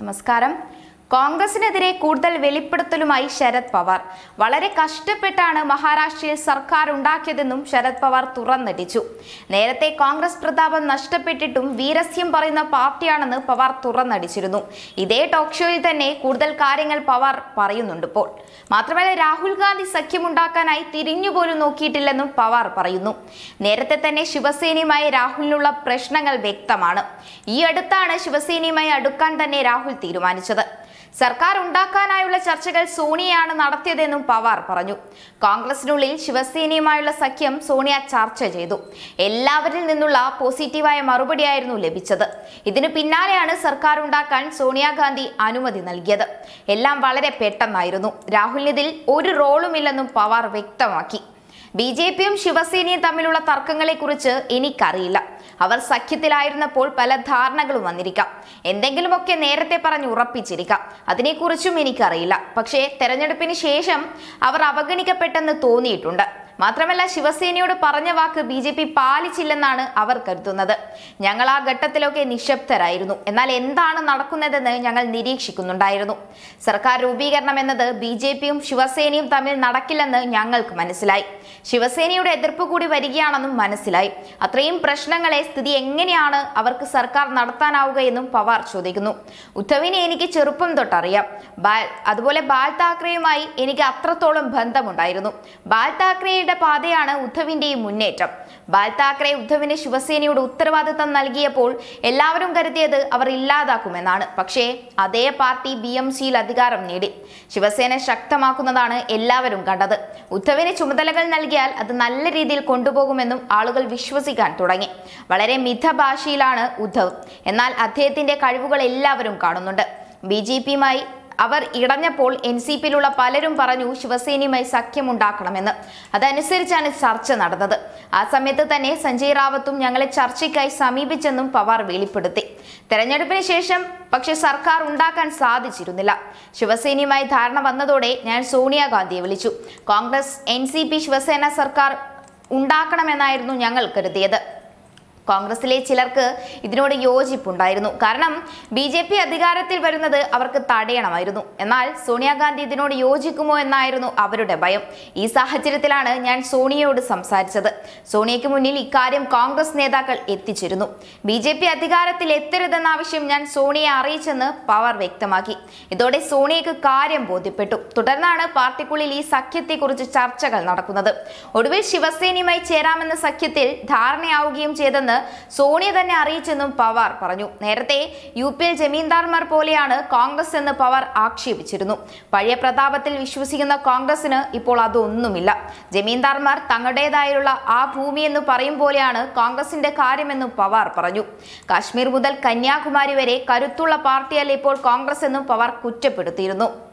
നമസ്കാരം കോൺഗ്രസിനെതിരെ കൂടുതൽ വെളിപ്പെടുത്തലുമായി ശരത് പവാർ വളരെ കഷ്ടപ്പെട്ടാണ് മഹാരാഷ്ട്രയിൽ സർക്കാർ ഉണ്ടാക്കിയതെന്നും ശരത് പവാർ തുറന്നടിച്ചു നേരത്തെ കോൺഗ്രസ് പ്രതാപം നഷ്ടപ്പെട്ടിട്ടും വീരസ്യം പറയുന്ന പാർട്ടിയാണെന്ന് പവാർ തുറന്നടിച്ചിരുന്നു ഇതേ ടോക്ക് ഷോയിൽ തന്നെ കൂടുതൽ കാര്യങ്ങൾ പവാർ പറയുന്നുണ്ട് ഇപ്പോൾ മാത്രമല്ല രാഹുൽ ഗാന്ധി സഖ്യമുണ്ടാക്കാനായി തിരിഞ്ഞുപോലും നോക്കിയിട്ടില്ലെന്നും പവാർ പറയുന്നു നേരത്തെ തന്നെ ശിവസേനയുമായി രാഹുലിനുള്ള പ്രശ്നങ്ങൾ വ്യക്തമാണ് ഈ അടുത്താണ് ശിവസേനയുമായി അടുക്കാൻ തന്നെ രാഹുൽ തീരുമാനിച്ചത് സർക്കാർ ഉണ്ടാക്കാനായുള്ള ചർച്ചകൾ സോണിയയാണ് നടത്തിയതെന്നും പവാർ പറഞ്ഞു കോൺഗ്രസിനുള്ളിൽ ശിവസേനയുമായുള്ള സഖ്യം സോണിയ ചർച്ച ചെയ്തു എല്ലാവരിൽ നിന്നുള്ള പോസിറ്റീവായ മറുപടിയായിരുന്നു ലഭിച്ചത് ഇതിനു പിന്നാലെയാണ് സർക്കാർ ഉണ്ടാക്കാൻ സോണിയാഗാന്ധി അനുമതി നൽകിയത് എല്ലാം വളരെ പെട്ടെന്നായിരുന്നു രാഹുലിനിതിൽ ഒരു റോളുമില്ലെന്നും പവാർ വ്യക്തമാക്കി ബി ജെ പിയും ശിവസേനയും തമ്മിലുള്ള തർക്കങ്ങളെക്കുറിച്ച് എനിക്കറിയില്ല അവർ സഖ്യത്തിലായിരുന്നപ്പോൾ പല ധാരണകളും വന്നിരിക്കാം എന്തെങ്കിലുമൊക്കെ നേരത്തെ പറഞ്ഞ് ഉറപ്പിച്ചിരിക്കാം അതിനെക്കുറിച്ചും എനിക്കറിയില്ല പക്ഷേ തെരഞ്ഞെടുപ്പിന് ശേഷം അവർ അവഗണിക്കപ്പെട്ടെന്ന് തോന്നിയിട്ടുണ്ട് മാത്രമല്ല ശിവസേനയോട് പറഞ്ഞ വാക്ക് ബി ജെ പി പാലിച്ചില്ലെന്നാണ് അവർ കരുതുന്നത് ഞങ്ങൾ ആ ഘട്ടത്തിലൊക്കെ നിശബ്ദരായിരുന്നു എന്നാൽ എന്താണ് നടക്കുന്നതെന്ന് ഞങ്ങൾ നിരീക്ഷിക്കുന്നുണ്ടായിരുന്നു സർക്കാർ രൂപീകരണം എന്നത് ബി ജെ പിയും ശിവസേനയും തമ്മിൽ നടക്കില്ലെന്ന് ഞങ്ങൾക്ക് മനസ്സിലായി ശിവസേനയുടെ എതിർപ്പ് കൂടി വരികയാണെന്നും മനസ്സിലായി അത്രയും പ്രശ്നങ്ങളെ സ്ഥിതി എങ്ങനെയാണ് അവർക്ക് സർക്കാർ നടത്താനാവുക എന്നും പവാർ ചോദിക്കുന്നു ഉദ്ധവിനെ എനിക്ക് ചെറുപ്പം തൊട്ടറിയാം ബാൽ അതുപോലെ ബാൽ താക്കറെയുമായി എനിക്ക് അത്രത്തോളം ബന്ധമുണ്ടായിരുന്നു ബാൽ താക്കറെയുടെ പാതയാണ് ഉദ്ധവിന്റെയും മുന്നേറ്റം ബാൽ താക്കറെ ഉദ്ധവിന് ശിവസേനയുടെ ഉത്തരവാദിത്തം നൽകിയപ്പോൾ എല്ലാവരും കരുതിയത് അവർ ഇല്ലാതാക്കുമെന്നാണ് പക്ഷേ അതേ പാർട്ടി ബി എം സിയിൽ അധികാരം നേടി ശിവസേന ശക്തമാക്കുന്നതാണ് എല്ലാവരും കണ്ടത് ഉദ്ധവിന് ചുമതലകൾ നൽകിയാൽ അത് നല്ല രീതിയിൽ കൊണ്ടുപോകുമെന്നും ആളുകൾ വിശ്വസിക്കാൻ തുടങ്ങി വളരെ മിതഭാഷയിലാണ് ഉദ്ധവ് എന്നാൽ അദ്ദേഹത്തിന്റെ കഴിവുകൾ എല്ലാവരും കാണുന്നുണ്ട് ബി ജെ പിയുമായി അവർ ഇടഞ്ഞപ്പോൾ എൻ സി പിയിലുള്ള പലരും പറഞ്ഞു ശിവസേനയുമായി സഖ്യമുണ്ടാക്കണമെന്ന് അതനുസരിച്ചാണ് ചർച്ച നടന്നത് ആ സമയത്ത് തന്നെ സഞ്ജയ് റാവത്തും ഞങ്ങളെ ചർച്ചയ്ക്കായി സമീപിച്ചെന്നും പവാർ വെളിപ്പെടുത്തി തെരഞ്ഞെടുപ്പിന് ശേഷം പക്ഷെ സർക്കാർ ഉണ്ടാക്കാൻ സാധിച്ചിരുന്നില്ല ശിവസേനയുമായി ധാരണ വന്നതോടെ ഞാൻ സോണിയാഗാന്ധിയെ വിളിച്ചു Congress N C P Shiv Sena സർക്കാർ ഉണ്ടാക്കണമെന്നായിരുന്നു ഞങ്ങൾ കരുതിയത് കോൺഗ്രസിലെ ചിലർക്ക് ഇതിനോട് യോജിപ്പുണ്ടായിരുന്നു കാരണം ബി ജെ പി അധികാരത്തിൽ വരുന്നത് അവർക്ക് തടയണമായിരുന്നു എന്നാൽ സോണിയാഗാന്ധി ഇതിനോട് യോജിക്കുമോ എന്നായിരുന്നു അവരുടെ ഭയം ഈ സാഹചര്യത്തിലാണ് ഞാൻ സോണിയയോട് സംസാരിച്ചത് സോണിയയ്ക്ക് മുന്നിൽ ഇക്കാര്യം കോൺഗ്രസ് നേതാക്കൾ എത്തിച്ചിരുന്നു ബി ജെ പി അധികാരത്തിൽ എത്തരുതെന്ന ആവശ്യം ഞാൻ സോണിയെ അറിയിച്ചെന്ന് പവാർ വ്യക്തമാക്കി ഇതോടെ സോണിയയ്ക്ക് കാര്യം ബോധ്യപ്പെട്ടു തുടർന്നാണ് പാർട്ടിക്കുള്ളിൽ ഈ സഖ്യത്തെക്കുറിച്ച് ചർച്ചകൾ നടക്കുന്നത് ഒടുവിൽ ശിവസേനയുമായി ചേരാമെന്ന സഖ്യത്തിൽ ധാരണയാവുകയും ചെയ്തെന്ന് സോണിയ തന്നെ അറിയിച്ചെന്നും പവാർ പറഞ്ഞു നേരത്തെ യു പിയിൽ ജമീന്ദാർമാർ പോലെയാണ് കോൺഗ്രസ് എന്ന് പവാർ ആക്ഷേപിച്ചിരുന്നു പഴയ പ്രതാപത്തിൽ വിശ്വസിക്കുന്ന കോൺഗ്രസിന് ഇപ്പോൾ അതൊന്നുമില്ല ജമീന്ദാർമാർ തങ്ങളുടേതായുള്ള ആ ഭൂമി എന്ന് പറയും പോലെയാണ് കോൺഗ്രസിന്റെ കാര്യമെന്നും പവാർ പറഞ്ഞു കാശ്മീർ മുതൽ കന്യാകുമാരി വരെ കരുത്തുള്ള പാർട്ടിയല്ല ഇപ്പോൾ കോൺഗ്രസ് എന്നും പവാർ കുറ്റപ്പെടുത്തിയിരുന്നു